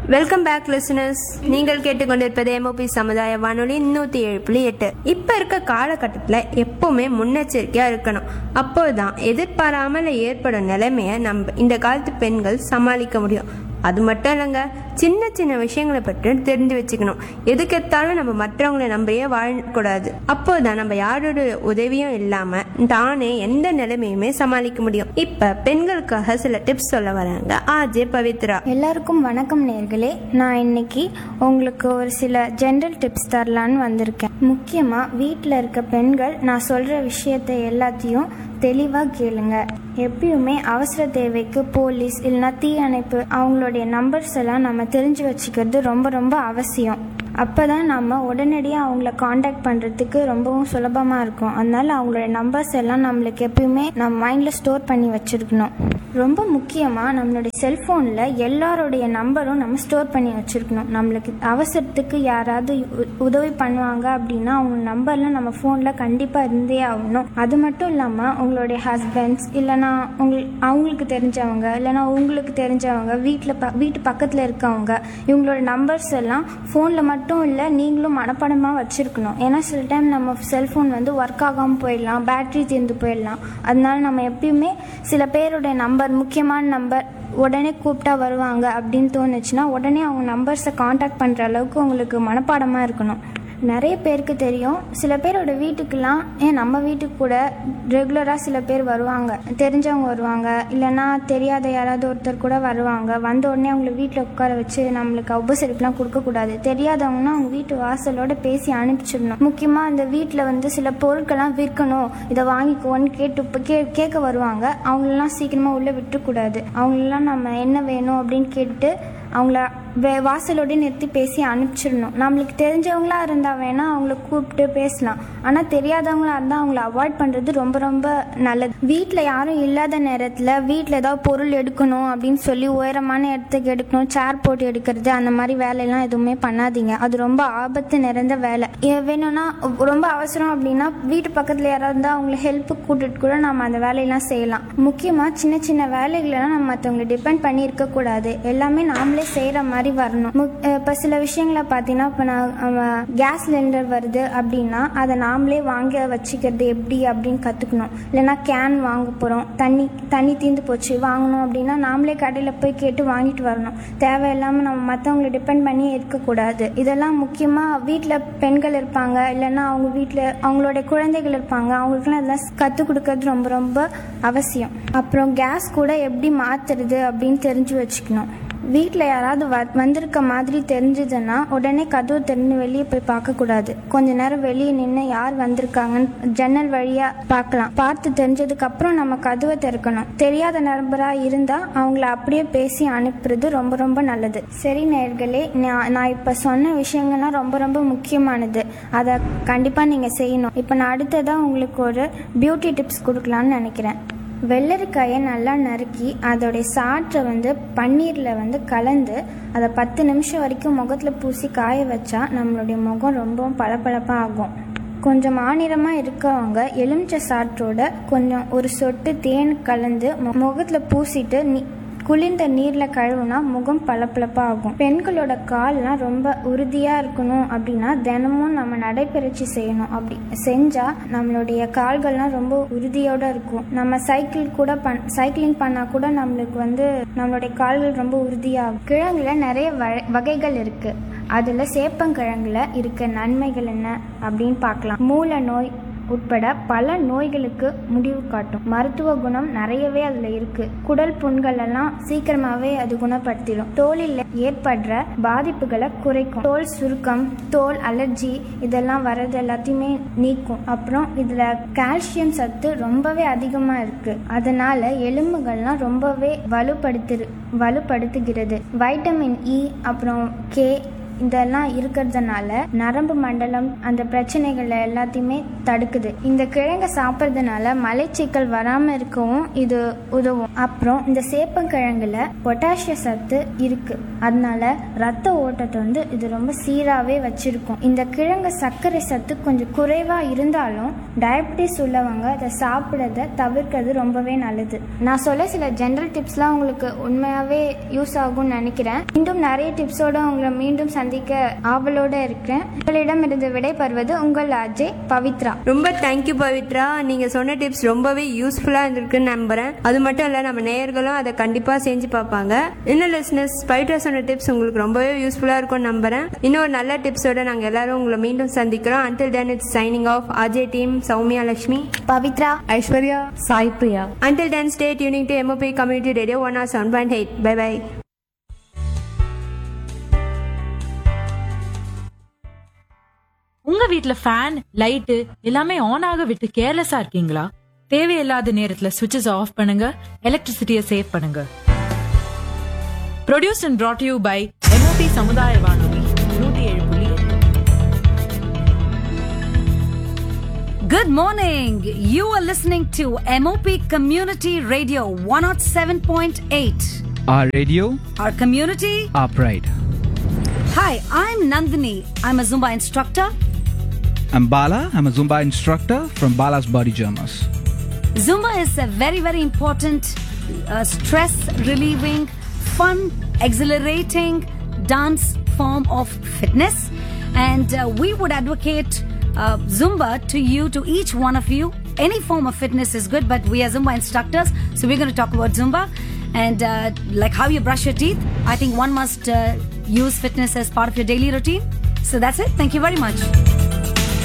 Welcome back listeners நீங்கள் கேட்டுக்கொண்டிருப்பது MOP சமுதாய வானொலி நூற்றி ஏழு புள்ளி எட்டு இப்போ இருக்க காலகட்டத்தில் எப்பவுமே முன்னெச்சரிக்கையாக இருக்கணும் அப்போதான் எதிர்பாராமல் ஏற்படும் நிலைமையை நம்ம இந்த காலத்து பெண்கள் சமாளிக்க முடியும் அது மட்டும் இல்லைங்க சின்ன சின்ன விஷயங்களை பற்றி தெரிஞ்சு வச்சுக்கணும் எதுக்கெத்தாலும் நம்ம மற்றவங்களை நம்பியே வாழக்கூடாது அப்போதான் நம்ம யாரோட உதவியும் இல்லாம தானே எந்த நிலைமையுமே சமாளிக்க முடியும் இப்ப பெண்களுக்காக சில டிப்ஸ் சொல்ல வராங்க ஆஜே பவித்ரா எல்லாருக்கும் வணக்கம் நேர்களே நான் இன்னைக்கு உங்களுக்கு ஒரு சில ஜென்ரல் டிப்ஸ் தரலான்னு வந்திருக்கேன் முக்கியமாக வீட்டில் இருக்க பெண்கள் நான் சொல்கிற விஷயத்தை எல்லாத்தையும் தெளிவாக கேளுங்க எப்பயுமே அவசர தேவைக்கு போலீஸ் இல்லைன்னா தீயணைப்பு அவங்களுடைய நம்பர்ஸ் எல்லாம் நம்ம தெரிஞ்சு வச்சுக்கிறது ரொம்ப ரொம்ப அவசியம் அப்போ தான் நம்ம உடனடியாக அவங்கள காண்டாக்ட் பண்ணுறதுக்கு ரொம்பவும் சுலபமாக இருக்கும் அதனால அவங்களோட நம்பர்ஸ் எல்லாம் நம்மளுக்கு எப்பயுமே நம்ம மைண்டில் ஸ்டோர் பண்ணி வச்சுருக்கணும் ரொம்ப முக்கியமாக நம்மளுடைய செல்ஃபோனில் எல்லாருடைய நம்பரும் நம்ம ஸ்டோர் பண்ணி வச்சுருக்கணும் நம்மளுக்கு அவசரத்துக்கு யாராவது உ- உதவி பண்ணுவாங்க அப்படின்னா அவங்க நம்பர்லாம் நம்ம ஃபோனில் கண்டிப்பாக இருந்தே ஆகணும் அது மட்டும் இல்லாமல் உங்களுடைய ஹஸ்பண்ட்ஸ் இல்லைனா உங்கள் அவங்களுக்கு தெரிஞ்சவங்க இல்லைனா உங்களுக்கு தெரிஞ்சவங்க வீட்டில் ப வீட்டு பக்கத்தில் இருக்கவங்க இவங்களோட நம்பர்ஸ் எல்லாம் ஃபோனில் மட்டும் இல்லை நீங்களும் மனப்பாடமாக வச்சுருக்கணும் ஏன்னா சில டைம் நம்ம செல்ஃபோன் வந்து ஒர்க் ஆகாமல் போயிடலாம் பேட்டரி தீர்ந்து போயிடலாம் அதனால நம்ம எப்பயுமே சில பேருடைய நம்பர் முக்கியமான நம்பர் உடனே கூப்பிட்டா வருவாங்க அப்படின்னு தோணுச்சுன்னா உடனே அவங்க நம்பர்ஸை காண்டாக்ட் பண்ணுற அளவுக்கு உங்களுக்கு மனப்பாடமாக இருக்கணும் நிறைய பேருக்கு தெரியும் சில பேரோட வீட்டுக்கெல்லாம் ஏன் நம்ம வீட்டுக்கு கூட ரெகுலராக சில பேர் வருவாங்க தெரிஞ்சவங்க வருவாங்க இல்லைன்னா தெரியாத யாராவது ஒருத்தர் கூட வருவாங்க வந்த உடனே அவங்கள வீட்டில் உட்கார வச்சு நம்மளுக்கு உபசரிப்புலாம் கொடுக்கக்கூடாது தெரியாதவங்கன்னா அவங்க வீட்டு வாசலோட பேசி அனுப்பிச்சிடணும் முக்கியமாக அந்த வீட்டில் வந்து சில பொருட்கள்லாம் விற்கணும் இதை வாங்கிக்கோன்னு கேட்டு இப்ப கே கேட்க வருவாங்க அவங்களெல்லாம் சீக்கிரமாக உள்ளே விட்டுறக்கூடாது அவங்களெல்லாம் நம்ம என்ன வேணும் அப்படின்னு கேட்டு அவங்கள வே வாசலோட நிறுத்தி பேசி அனுப்பிச்சிடணும் நம்மளுக்கு தெரிஞ்சவங்களா இருந்தால் வேணால் அவங்கள கூப்பிட்டு பேசலாம் ஆனால் தெரியாதவங்களா இருந்தால் அவங்கள அவாய்ட் பண்ணுறது ரொம்ப ரொம்ப நல்லது வீட்டில் யாரும் இல்லாத நேரத்தில் வீட்டில் ஏதாவது பொருள் எடுக்கணும் அப்படின்னு சொல்லி உயரமான இடத்துக்கு எடுக்கணும் சேர் போட்டு எடுக்கிறது அந்த மாதிரி வேலையெல்லாம் எதுவுமே பண்ணாதீங்க அது ரொம்ப ஆபத்து நிறைந்த வேலை ஏ- வேணும்னா ரொம்ப அவசரம் அப்படின்னா வீட்டு பக்கத்தில் யாராவது இருந்தால் அவங்கள ஹெல்ப்புக்கு கூட்டிட்டு கூட நம்ம அந்த வேலையெல்லாம் செய்யலாம் முக்கியமாக சின்ன சின்ன வேலைகளெல்லாம் நம்ம மற்றவங்களை டிபெண்ட் பண்ணி இருக்கக்கூடாது எல்லாமே நாமளே செய்கிற மாதிரி வரணும் இப்போ சில விஷயங்களை பார்த்தீங்கன்னா இப்போ நான் கேஸ் சிலிண்டர் வருது அப்படின்னா அதை நாமளே வாங்க வச்சுக்கிறது எப்படி அப்படின்னு கற்றுக்கணும் இல்லைன்னா கேன் வாங்க போகிறோம் தண்ணி தண்ணி தீர்ந்து போச்சு வாங்கணும் அப்படின்னா நாமளே கடையில் போய் கேட்டு வாங்கிட்டு வரணும் தேவையில்லாமல் நம்ம மற்றவங்களை டிபெண்ட் பண்ணி இருக்கக்கூடாது இதெல்லாம் முக்கியமாக வீட்டில் பெண்கள் இருப்பாங்க இல்லைன்னா அவங்க வீட்டில் அவங்களோட குழந்தைகள் இருப்பாங்க அவங்களுக்குலாம் இதெல்லாம் கற்றுக் கொடுக்கறது ரொம்ப ரொம்ப அவசியம் அப்புறம் கேஸ் கூட எப்படி மாற்றுறது அப்படின்னு தெரிஞ்சு வச்சுக்கணும் வீட்டில் யாராவது வ வந்திருக்க மாதிரி தெரிஞ்சதுன்னா உடனே கதவு திறந்து வெளியே போய் பார்க்கக்கூடாது கொஞ்ச நேரம் வெளியே நின்று யார் வந்திருக்காங்கன்னு ஜன்னல் வழியாக பார்க்கலாம் பார்த்து தெரிஞ்சதுக்கு அப்புறம் நம்ம கதவை திறக்கணும் தெரியாத நபராக இருந்தால் அவங்கள அப்படியே பேசி அனுப்புறது ரொம்ப ரொம்ப நல்லது சரி நேர்களே நான் நான் இப்போ சொன்ன விஷயங்கள்லாம் ரொம்ப ரொம்ப முக்கியமானது அதை கண்டிப்பாக நீங்கள் செய்யணும் இப்போ நான் அடுத்ததாக உங்களுக்கு ஒரு பியூட்டி டிப்ஸ் கொடுக்கலான்னு நினைக்கிறேன் வெள்ளரிக்காயை நல்லா நறுக்கி அதோடைய சாற்றை வந்து பன்னீரில் வந்து கலந்து அதை பத்து நிமிஷம் வரைக்கும் முகத்தில் பூசி காய வச்சா நம்மளுடைய முகம் ரொம்பவும் பளபளப்பாக ஆகும் கொஞ்சம் மாநிலமாக இருக்கவங்க எலுமிச்சை சாற்றோட கொஞ்சம் ஒரு சொட்டு தேன் கலந்து முகத்தில் பூசிட்டு நீ குளிர்ந்த நீரில் கழுவுனா முகம் பளபளப்பாக ஆகும் பெண்களோட கால்லாம் ரொம்ப உறுதியாக இருக்கணும் அப்படின்னா தினமும் நம்ம நடைப்பயிற்சி செய்யணும் அப்படி செஞ்சால் நம்மளுடைய கால்கள்லாம் ரொம்ப உறுதியோட இருக்கும் நம்ம சைக்கிள் கூட பண் சைக்கிளிங் பண்ணால் கூட நம்மளுக்கு வந்து நம்மளுடைய கால்கள் ரொம்ப உறுதியாகும் கிழங்குல நிறைய வ- வகைகள் இருக்குது அதில் சேப்பங்கிழங்குல இருக்க நன்மைகள் என்ன அப்படின்னு பார்க்கலாம் மூல நோய் உட்பட பல நோய்களுக்கு முடிவு காட்டும் மருத்துவ குணம் நிறையவே அதில் இருக்கு குடல் புண்கள் எல்லாம் சீக்கிரமாவே அது குணப்படுத்திடும் தோலில் ஏற்படுற பாதிப்புகளை குறைக்கும் தோல் சுருக்கம் தோல் அலர்ஜி இதெல்லாம் வர்றது எல்லாத்தையுமே நீக்கும் அப்புறம் இதுல கால்சியம் சத்து ரொம்பவே அதிகமா இருக்கு அதனால எலும்புகள்லாம் ரொம்பவே வலுப்படுத்து வலுப்படுத்துகிறது வைட்டமின் இ அப்புறம் கே இதெல்லாம் இருக்கிறதுனால நரம்பு மண்டலம் அந்த பிரச்சனைகள் எல்லாத்தையுமே தடுக்குது இந்த கிழங்கை சாப்பிட்றதுனால மலைச்சிக்கல் வராமல் இருக்கவும் இது உதவும் அப்புறம் இந்த சேப்பங்கிழங்குல பொட்டாசிய சத்து இருக்கு அதனால ரத்த ஓட்டத்தை வந்து இது ரொம்ப சீராகவே வச்சிருக்கும் இந்த கிழங்கு சர்க்கரை சத்து கொஞ்சம் குறைவா இருந்தாலும் டயபிட்டிஸ் உள்ளவங்க அதை சாப்பிட்றத தவிர்க்கிறது ரொம்பவே நல்லது நான் சொல்ல சில ஜென்ரல் டிப்ஸ்லாம் உங்களுக்கு உண்மையாவே யூஸ் ஆகும்னு நினைக்கிறேன் இன்னும் நிறைய டிப்ஸோட உங்களை மீண்டும் சந்திக்க ஆவலோட இருக்கிறேன் உங்களிடம் இருந்து விடைபெறுவது உங்கள் அஜய் பவித்ரா ரொம்ப தேங்க்யூ பவித்ரா நீங்கள் சொன்ன டிப்ஸ் ரொம்பவே யூஸ்ஃபுல்லாக இருந்திருக்குன்னு நம்புகிறேன் அது மட்டும் இல்லை நம்ம நேயர்களும் அதை கண்டிப்பாக செஞ்சு பார்ப்பாங்க இன்னும் லிஸ்னஸ் பவித்ரா சொன்ன டிப்ஸ் உங்களுக்கு ரொம்பவே யூஸ்ஃபுல்லாக இருக்கும்னு நம்புகிறேன் இன்னொரு நல்ல டிப்ஸோட நாங்கள் எல்லாரும் உங்களை மீண்டும் சந்திக்கிறோம் until then it's signing off Ajay team Soumya Lakshmi Pavithra Aishwarya Sai Priya until then stay tuning to MOP Community Radio 107.8 bye bye உங்க வீட்ல ஃபேன் லைட் எல்லாமே ஆன் ஆக விட்டு கேர்லெஸ்ஸா இருக்கீங்களா தேவையில்லாத நேரத்துல சுவிட்சஸ் ஆஃப் பண்ணுங்க எலக்ட்ரிசிட்டியை சேவ் பண்ணுங்க produce and brought you by MOP சமுதாய வானொலி நூத்தி ஏழு புள்ளி எட்டு. Good morning. You are listening to MOP Community Radio 107.8. Our radio, Our community. our pride. Hi, I'm Nandini. I'm a Zumba instructor. I'm Bala. I'm a Zumba instructor from Bala's Body Jammers. Zumba is a very, very important uh, stress relieving, fun, exhilarating dance form of fitness. And uh, we would advocate uh, Zumba to you, to each one of you. Any form of fitness is good, but we are Zumba instructors, so we're going to talk about Zumba and uh, like how you brush your teeth. I think one must uh, use fitness as part of your daily routine. So that's it. Thank you very much.